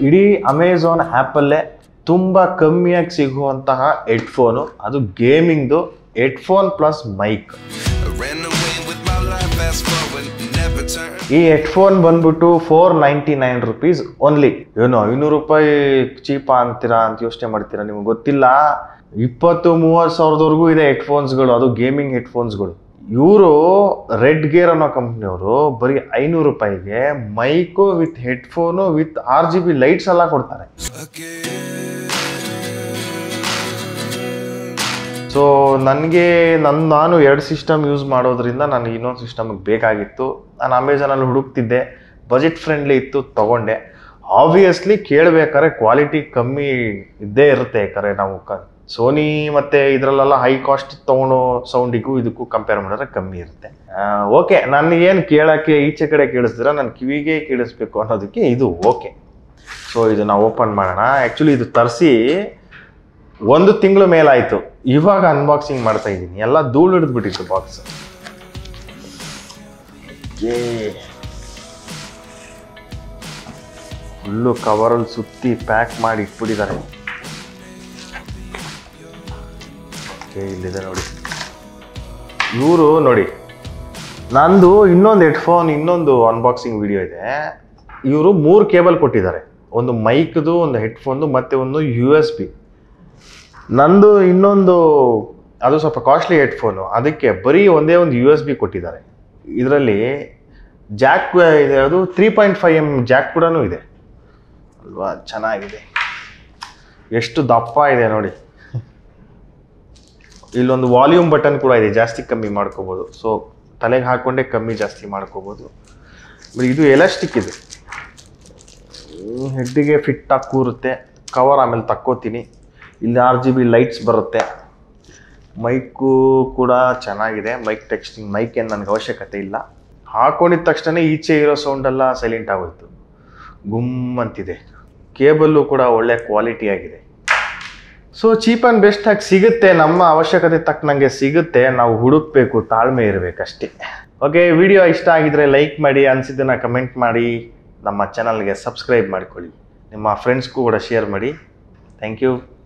ಇಡೀ ಅಮೆಝಾನ್ ಆ್ಯಪಲ್ಲೇ ತುಂಬ ಕಮ್ಮಿಯಾಗಿ ಸಿಗುವಂತಹ ಹೆಡ್ಫೋನು ಅದು ಗೇಮಿಂಗ್ದು headphone plus mic I ran away with my life, fast forward, never turn. ಈ ಹೆಡ್ಫೋನ್ ಬಂದ್ಬಿಟ್ಟು four ninety nine rupees only ಏನು ಐನೂರು ರೂಪಾಯಿ ಚೀಪಾ ಅಂತೀರಾ ಅಂತ ಯೋಚನೆ ಮಾಡ್ತೀರಾ ನಿಮ್ಗೆ ಗೊತ್ತಿಲ್ಲ ಇಪ್ಪತ್ತು ಮೂವತ್ತು ಸಾವಿರದವರೆಗೂ ಇದೆ ಹೆಡ್ಫೋನ್ಸ್ಗಳು ಅದು ಗೇಮಿಂಗ್ ಹೆಡ್ಫೋನ್ಸ್ಗಳು ಇವರು ರೆಡ್ ಗೇರ್ ಅನ್ನೋ ಕಂಪ್ನಿಯವರು ಬರೀ ಐನೂರು ರೂಪಾಯಿಗೆ mic with headphone with R G B lights ಎಲ್ಲ ಕೊಡ್ತಾರೆ ಸೊ ನನಗೆ ನನ್ನ ನಾನು ಎರಡು ಸಿಸ್ಟಮ್ ಯೂಸ್ ಮಾಡೋದ್ರಿಂದ ನನಗೆ ಇನ್ನೊಂದು ಸಿಸ್ಟಮ್ಗೆ ಬೇಕಾಗಿತ್ತು ನಾನು ಅಮೆಝಾನಲ್ಲಿ ಹುಡುಕ್ತಿದ್ದೆ ಬಜೆಟ್ ಫ್ರೆಂಡ್ಲಿ ಇತ್ತು ತಗೊಂಡೆ ಆಬ್ವಿಯಸ್ಲಿ ಕೇಳಬೇಕಾದ್ರೆ ಕ್ವಾಲಿಟಿ ಕಮ್ಮಿ ಇದ್ದೇ ಇರುತ್ತೆ ಯಾಕಂದರೆ ನಾವು ಕ ಸೋನಿ ಮತ್ತು ಇದರಲ್ಲೆಲ್ಲ ಹೈ ಕಾಸ್ಟ್ ತೊಗೊಳೋ ಸೌಂಡಿಗೂ ಇದಕ್ಕೂ ಕಂಪೇರ್ ಮಾಡಿದ್ರೆ ಕಮ್ಮಿ ಇರುತ್ತೆ ಓಕೆ ನನಗೇನು ಕೇಳೋಕ್ಕೆ ಈಚೆ ಕಡೆ ಕೇಳಿಸ್ದಿರ ನನ್ನ ಕಿವಿಗೆ ಕೇಳಿಸ್ಬೇಕು ಅನ್ನೋದಕ್ಕೆ ಇದು ಓಕೆ ಸೊ ಇದು ನಾವು ಓಪನ್ ಮಾಡೋಣ ಆ್ಯಕ್ಚುಲಿ ಇದು ತರಿಸಿ ಒಂದು ತಿಂಗಳು ಮೇಲಾಯಿತು ಇವಾಗ ಅನ್ಬಾಕ್ಸಿಂಗ್ ಮಾಡ್ತಾ ಇದ್ದೀನಿ ಎಲ್ಲ ಧೂಳು ಹಿಡಿದ್ಬಿಟ್ಟಿತ್ತು ಬಾಕ್ಸ್ ಫುಲ್ಲು ಕವರಲ್ಲಿ ಸುತ್ತಿ ಪ್ಯಾಕ್ ಮಾಡಿ ಇಟ್ಬಿಟ್ಟಿದ್ದಾರೆ ಓಕೆ ಇಲ್ಲಿದೆ ನೋಡಿ ಇವರು ನೋಡಿ ನಂದು ಇನ್ನೊಂದು ಹೆಡ್ಫೋನ್ ಇನ್ನೊಂದು ಅನ್ಬಾಕ್ಸಿಂಗ್ ವಿಡಿಯೋ ಇದೆ ಇವರು ಮೂರು ಕೇಬಲ್ ಕೊಟ್ಟಿದ್ದಾರೆ ಒಂದು ಮೈಕ್ದು ಒಂದು ಹೆಡ್ಫೋನ್ದು ಮತ್ತು ಒಂದು ಯು ಎಸ್ ಬಿ ನಂದು ಇನ್ನೊಂದು ಅದು ಸ್ವಲ್ಪ ಕಾಸ್ಟ್ಲಿ ಹೆಡ್ಫೋನು ಅದಕ್ಕೆ ಬರೀ ಒಂದೇ ಒಂದು ಯು ಎಸ್ ಬಿ ಕೊಟ್ಟಿದ್ದಾರೆ ಇದರಲ್ಲಿ ಜಾಕ್ ಇದೆ ಅದು three point five M jack ಕೂಡ ಇದೆ ಅಲ್ವಾ ಚೆನ್ನಾಗಿದೆ ಎಷ್ಟು ದಪ್ಪ ಇದೆ ನೋಡಿ ಇಲ್ಲೊಂದು ವಾಲ್ಯೂಮ್ ಬಟನ್ ಕೂಡ ಇದೆ ಜಾಸ್ತಿ ಕಮ್ಮಿ ಮಾಡ್ಕೋಬೋದು ಸೊ ತಲೆಗೆ ಹಾಕ್ಕೊಂಡೇ ಕಮ್ಮಿ ಜಾಸ್ತಿ ಮಾಡ್ಕೋಬೋದು ಬಟ್ ಇದು ಎಲಾಸ್ಟಿಕ್ ಇದೆ ಹೆಡ್ಡಿಗೆ ಫಿಟ್ಟಾಗಿ ಕೂರುತ್ತೆ ಕವರ್ ಆಮೇಲೆ ತಕ್ಕೋತೀನಿ ಇಲ್ಲಿ ಆರ್ ಜಿ ಬಿ ಲೈಟ್ಸ್ ಬರುತ್ತೆ ಮೈಕು ಕೂಡ ಚೆನ್ನಾಗಿದೆ ಮೈಕ್ ಟೆಕ್ಸ್ಟಿಂಗ್ ಮೈಕ್ ಏನು ನನಗೆ ಅವಶ್ಯಕತೆ ಇಲ್ಲ ಹಾಕೊಂಡಿದ ತಕ್ಷಣ ಈಚೆ ಇರೋ ಸೌಂಡೆಲ್ಲ ಸೈಲೆಂಟ್ ಆಗೋಯ್ತು ಗುಮ್ ಅಂತಿದೆ ಕೇಬಲ್ಲು ಕೂಡ ಒಳ್ಳೆ ಕ್ವಾಲಿಟಿ ಆಗಿದೆ ಸೊ ಚೀಪ್ ಆ್ಯಂಡ್ ಬೆಸ್ಟ್ ಆಗಿ ಸಿಗುತ್ತೆ ನಮ್ಮ ಅವಶ್ಯಕತೆ ತಕ್ಕನಂಗೆ ಸಿಗುತ್ತೆ ನಾವು ಹುಡುಕ್ಬೇಕು ತಾಳ್ಮೆ ಇರಬೇಕಷ್ಟೇ ಓಕೆ ವಿಡಿಯೋ ಇಷ್ಟ ಆಗಿದ್ರೆ ಲೈಕ್ ಮಾಡಿ ಅನಿಸಿದ್ದನ್ನು ಕಮೆಂಟ್ ಮಾಡಿ ನಮ್ಮ ಚಾನಲ್ಗೆ ಸಬ್ಸ್ಕ್ರೈಬ್ ಮಾಡಿಕೊಳ್ಳಿ ನಿಮ್ಮ ಫ್ರೆಂಡ್ಸ್ಗೂ ಕೂಡ ಶೇರ್ ಮಾಡಿ ಥ್ಯಾಂಕ್ ಯು